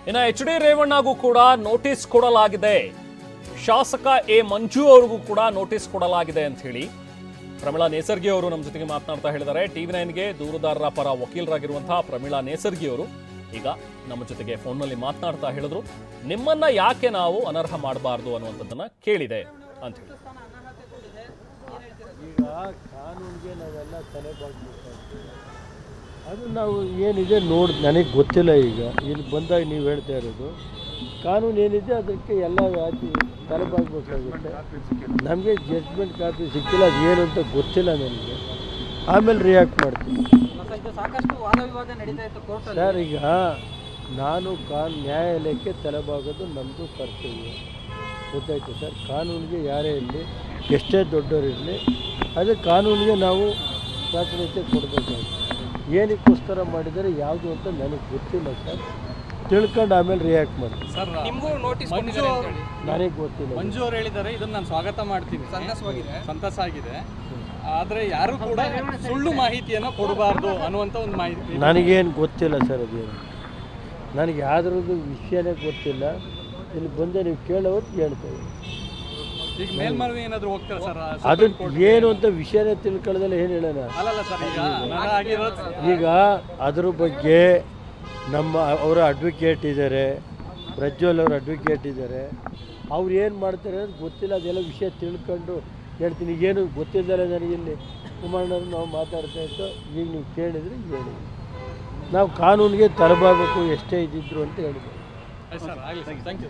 ಇನ್ನು H D ರೇವಣ್ಣಗೂ ಕೂಡ notice ಕೊಡಲಾಗಿದೆ ಶಾಸಕ ಎ ಮಂಜು ಅವ್ರಿಗೂ ಕೂಡ ನೋಟಿಸ್ ಕೊಡಲಾಗಿದೆ ಅಂತ ಹೇಳಿ ಪ್ರಮೀಳಾ ನೇಸರ್ಗಿ ಅವರು ನಮ್ಮ ಜೊತೆಗೆ ಮಾತನಾಡ್ತಾ ಹೇಳಿದ್ದಾರೆ ಟಿವಿ ನೈನ್ಗೆ ದೂರುದಾರರ ಪರ ವಕೀಲರಾಗಿರುವಂತಹ ಪ್ರಮೀಳಾ ನೇಸರ್ಗಿ ಅವರು ಈಗ ನಮ್ಮ ಜೊತೆಗೆ ಫೋನ್ನಲ್ಲಿ ಮಾತನಾಡ್ತಾ ಹೇಳಿದ್ರು ನಿಮ್ಮನ್ನ ಯಾಕೆ ನಾವು ಅನರ್ಹ ಮಾಡಬಾರ್ದು ಅನ್ನುವಂಥದ್ದನ್ನ ಕೇಳಿದೆ ಅಂತ ಹೇಳಿ ಈಗ ಕಾನೂನಿಗೆ ನಾವೆಲ್ಲ ತಲೆ ಬಾಗ್ಬೇಕಾಗ್ತದೆ ಅದು ನಾವು ಏನಿದೆ ನೋಡಿ ನನಗೆ ಗೊತ್ತಿಲ್ಲ ಈಗ ಇಲ್ಲಿ ಬಂದಾಗ ನೀವು ಹೇಳ್ತಾ ಇರೋದು ಕಾನೂನು ಏನಿದೆ ಅದಕ್ಕೆ ಎಲ್ಲ ವ್ಯಾಧಿ ತಲೆ ಬಾಗಬೇಕಾಗುತ್ತೆ ನಮಗೆ ಜಡ್ಜ್ಮೆಂಟ್ ಕಾಪಿ ಸಿಕ್ಕಿಲ್ಲ ಅದು ಏನು ಅಂತ ಗೊತ್ತಿಲ್ಲ ನನಗೆ ಆಮೇಲೆ ರಿಯಾಕ್ಟ್ ಮಾಡ್ತೀನಿ ಮತ್ತೆ ಇದು ಸಾಕಷ್ಟು ವಾದ ವಿವಾದ ನಡೀತಾ ಇತ್ತು ಕೋರ್ಟಲ್ಲಿ ಸರ್ ಈಗ ನಾನು ಕಾನ್ ನ್ಯಾಯಾಲಯಕ್ಕೆ ತಲೆಬಾಗೋದು ನಮ್ಮದು ಕರ್ತವ್ಯ ಗೊತ್ತಾಯ್ತು ಸರ್ ಕಾನೂನಿಗೆ ಯಾರೇ ಇರಲಿ ಎಷ್ಟೇ ದೊಡ್ಡವರಿರಲಿ ಅದೇ ಕಾನೂನಿಗೆ ನಾವು ಪ್ರಾತಿನಿಧ್ಯ ಕೊಡಬೇಕಾಗುತ್ತೆ ಏನಕ್ಕೋಸ್ಕರ ಮಾಡಿದರೆ ಯಾವುದು ಅಂತ ನನಗೆ ಗೊತ್ತಿಲ್ಲ ಸರ್ ತಿಳ್ಕೊಂಡು ಆಮೇಲೆ ರಿಯಾಕ್ಟ್ ಮಾಡಿ ಸರ್ ನಿಮಗೂ ನೋಟಿಸ್ ಮಂಜು ಕೊಟ್ಟಿದ್ದಾರೆ ಅವ್ರು- ಅಂತ ಹೇಳಿ ನನಗೆ ಗೊತ್ತಿಲ್ಲ ಮಂಜು ಅವ್ರು ಹೇಳಿದ್ದಾರೆ ಇದನ್ನ ನಾನು ಸ್ವಾಗತ ಮಾಡ್ತೀನಿ ಸಂತಸವಾಗಿದೆ. ಸಂತಸ ಆಗಿದೆ ಆದ್ರೆ ಯಾರು ಕೂಡ ಸುಳ್ಳು ಮಾಹಿತಿಯನ್ನು ಕೊಡಬಾರ್ದು ಅನ್ನುವಂತ ಒಂದು ಮಾಹಿತಿ ನನಗೇನು ಗೊತ್ತಿಲ್ಲ ಸರ್ ಅದೇನು ನನಗೆ ಯಾವ್ದ್ರದ್ದು ವಿಷಯನೇ ಗೊತ್ತಿಲ್ಲ ಇಲ್ಲಿ ಬಂದೆ ನೀವು ಕೇಳೋ ಹೊತ್ತು ಹೇಳ್ತೇವೆ ಈಗ ಮೇಲ್ಮನವಿ ಏನಾದ್ರು ಹೋಗ್ತಾರೆ ಸರ್ ಅದು ಏನು ಅಂತ ವಿಷಯನೇ ತಿಳ್ಕೊಳ್ಳೋದಲ್ಲ ಏನು ಹೇಳೋಣ ಅಲ್ಲಲ್ಲ ಸರ್ ಈಗ ನನ್ನ ಆಗಿರೋದು ಈಗ ಅದ್ರ ಬಗ್ಗೆ ನಮ್ಮ ಅವರ ಅಡ್ವೊಕೇಟ್ ಇದ್ದಾರೆ ಪ್ರಜ್ವಲ್ ಅವ್ರ ಅಡ್ವೊಕೇಟ್ ಇದ್ದಾರೆ ಅವ್ರು ಏನು ಮಾಡ್ತಾರೆ ಅಂತ ಗೊತ್ತಿಲ್ಲ ಅದೆಲ್ಲ ವಿಷಯ ತಿಳ್ಕೊಂಡು ಹೇಳ್ತೀನಿ ಏನು ಗೊತ್ತಿಲ್ಲದೆ ನನಗಿಲ್ಲಿ ಕುಮಾರಣ್ಣವ್ರು ನಾವು ಮಾತಾಡ್ತಾ ಇತ್ತು ಈಗ ನೀವು ಕೇಳಿದ್ರೆ ಹೇಳಿ ನಾವು ಕಾನೂನಿಗೆ ತರಬಾಗಬೇಕು ಎಷ್ಟೇ ಇದ್ದಿದ್ರು ಅಂತ ಹೇಳಿದ್ರು ಆಯ್ತು ಸರ್ ಆಗಲಿ ಸರ್ ಥ್ಯಾಂಕ್ ಯು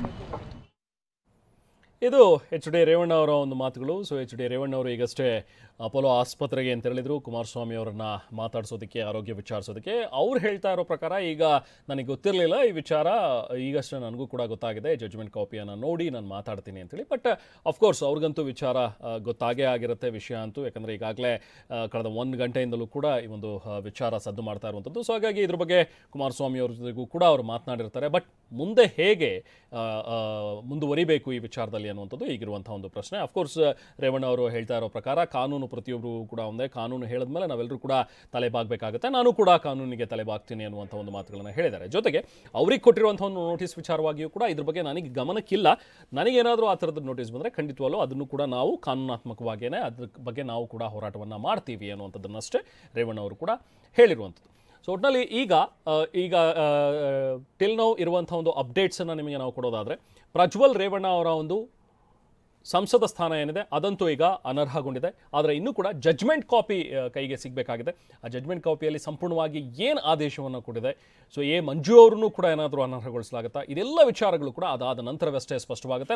ಇದು ಎಚ್ ಡಿ ರೇವಣ್ಣ ಅವರ ಒಂದು ಮಾತುಗಳು ಸೊ ಎಚ್ ಡಿ ರೇವಣ್ಣ ಅವರು ಈಗಷ್ಟೇ ಅಪೋಲೋ ಆಸ್ಪತ್ರೆಗೆ ಅಂತ ಹೇಳಿದ್ರು ಕುಮಾರಸ್ವಾಮಿ ಅವರನ್ನ ಮಾತಾಡಿಸೋದಕ್ಕೆ ಆರೋಗ್ಯ ವಿಚಾರಿಸೋದಕ್ಕೆ ಅವ್ರು ಹೇಳ್ತಾ ಇರೋ ಪ್ರಕಾರ ಈಗ ನನಗೆ ಗೊತ್ತಿರಲಿಲ್ಲ ಈ ವಿಚಾರ ಈಗಷ್ಟೇ ನನಗೂ ಕೂಡ ಗೊತ್ತಾಗಿದೆ ಜಡ್ಜ್ಮೆಂಟ್ ಕಾಪಿಯನ್ನು ನೋಡಿ ನಾನು ಮಾತಾಡ್ತೀನಿ ಅಂತೇಳಿ ಬಟ್ ಅಫ್ಕೋರ್ಸ್ ಅವ್ರಿಗಂತೂ ವಿಚಾರ ಆ, ಗೊತ್ತಾಗೇ ಆಗಿರುತ್ತೆ ವಿಷಯ ಅಂತೂ ಯಾಕಂದರೆ ಈಗಾಗಲೇ ಕಳೆದ ಒಂದು ಗಂಟೆಯಿಂದಲೂ ಕೂಡ ಈ ಒಂದು ಆ, ವಿಚಾರ ಸದ್ದು ಮಾಡ್ತಾ ಇರುವಂಥದ್ದು ಸೊ ಹಾಗಾಗಿ ಇದ್ರ ಬಗ್ಗೆ ಕುಮಾರಸ್ವಾಮಿ ಅವ್ರ ಜೊತೆಗೂ ಕೂಡ ಅವರು ಮಾತನಾಡಿರ್ತಾರೆ ಬಟ್ ಮುಂದೆ ಹೇಗೆ ಆ, ಆ, ಮುಂದುವರಿಬೇಕು ಈ ವಿಚಾರದಲ್ಲಿ ಅನ್ನುವಂಥದ್ದು ಈಗಿರುವಂಥ ಒಂದು ಪ್ರಶ್ನೆ ಅಫ್ಕೋರ್ಸ್ ರೇವಣ್ಣ ಅವರು ಹೇಳ್ತಾ ಇರೋ ಪ್ರಕಾರ ಕಾನೂನು ಪ್ರತಿಯೊಬ್ಬರು ಕೂಡ ಒಂದೇ ಕಾನೂನು ಹೇಳಿದ್ಮೇಲೆ ನಾವೆಲ್ಲರೂ ಕೂಡ ತಲೆಬಾಗಬೇಕಾಗುತ್ತೆ ನಾನು ಕೂಡ ಕಾನೂನಿಗೆ ತಲೆಬಾಗ್ತೀನಿ ಅನ್ನುವಂಥ ಒಂದು ಮಾತುಗಳನ್ನು ಹೇಳಿದ್ದಾರೆ ಜೊತೆಗೆ ಅವ್ರಿಗೆ ಕೊಟ್ಟಿರುವಂಥ ಒಂದು ನೋಟಿಸ್ ವಿಚಾರವಾಗಿಯೂ ಕೂಡ ಇದ್ರ ಬಗ್ಗೆ ನನಗೆ ಗಮನಕ್ಕಿಲ್ಲ ನನಗೇನಾದರೂ ಆ ಥರದ ನೋಟಿಸ್ ಬಂದರೆ ಖಂಡಿತವಾಗ್ಲೂ ಅದನ್ನು ಕೂಡ ನಾವು ಕಾನೂನಾತ್ಮಕವಾಗಿಯೇ ಅದ್ರ ಬಗ್ಗೆ ನಾವು ಕೂಡ ಹೋರಾಟವನ್ನು ಮಾಡ್ತೀವಿ ಅನ್ನುವಂಥದ್ದನ್ನಷ್ಟೇ ರೇವಣ್ಣ ಅವರು ಕೂಡ ಹೇಳಿರುವಂಥದ್ದು ಸೊ ಒಟ್ಟಿನಲ್ಲಿ ಈಗ ಆ, ಈಗ ಟಿಲ್ ನೌ ಇರುವಂಥ ಒಂದು ಅಪ್ಡೇಟ್ಸನ್ನು ನಿಮಗೆ ನಾವು ಕೊಡೋದಾದರೆ ಪ್ರಜ್ವಲ್ ರೇವಣ್ಣ ಅವರ ಒಂದು ಸಂಸದ ಸ್ಥಾನ ಏನಿದೆ ಅದಂತೂ ಈಗ ಅನರ್ಹಗೊಂಡಿದೆ ಆದರೆ ಇನ್ನೂ ಕೂಡ ಜಜ್ಮೆಂಟ್ ಕಾಪಿ ಆ, ಕೈಗೆ ಸಿಗಬೇಕಾಗಿದೆ ಆ ಜಜ್ಮೆಂಟ್ ಕಾಪಿಯಲ್ಲಿ ಸಂಪೂರ್ಣವಾಗಿ ಏನು ಆದೇಶವನ್ನು ಕೊಟ್ಟಿದೆ ಸೊ ಎ ಮಂಜು ಅವರನ್ನು ಕೂಡ ಏನಾದರೂ ಅನರ್ಹಗೊಳಿಸಲಾಗುತ್ತಾ ಇದೆಲ್ಲ ವಿಚಾರಗಳು ಕೂಡ ಅದಾದ ನಂತರವಷ್ಟೇ ಸ್ಪಷ್ಟವಾಗುತ್ತೆ